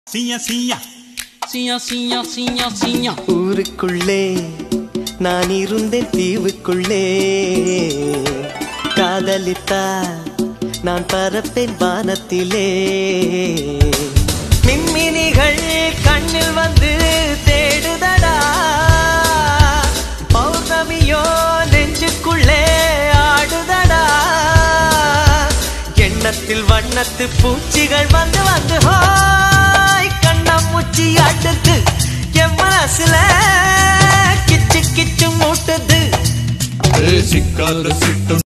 சீயா சீயா சியா சியா சியா சியா ஊருக்குள்ளே நான் இருந்தேன் தீவுக்குள்ளே காதலித்தா நான் பறப்பேன் வானத்திலே மின்மினிகள் கண்ணில் வந்து தேடுதடா பௌர்ணமியோ நெஞ்சுக்குள்ளே ஆடுதடா எண்ணத்தில் வண்ணத்து பூச்சிகள் வந்து வந்து ஹாய் கண்ணாமூச்சி ஆட்டுது என் மனசுல கிச்சு கிச்சு மூட்டுது சிக்காத சிட்டம்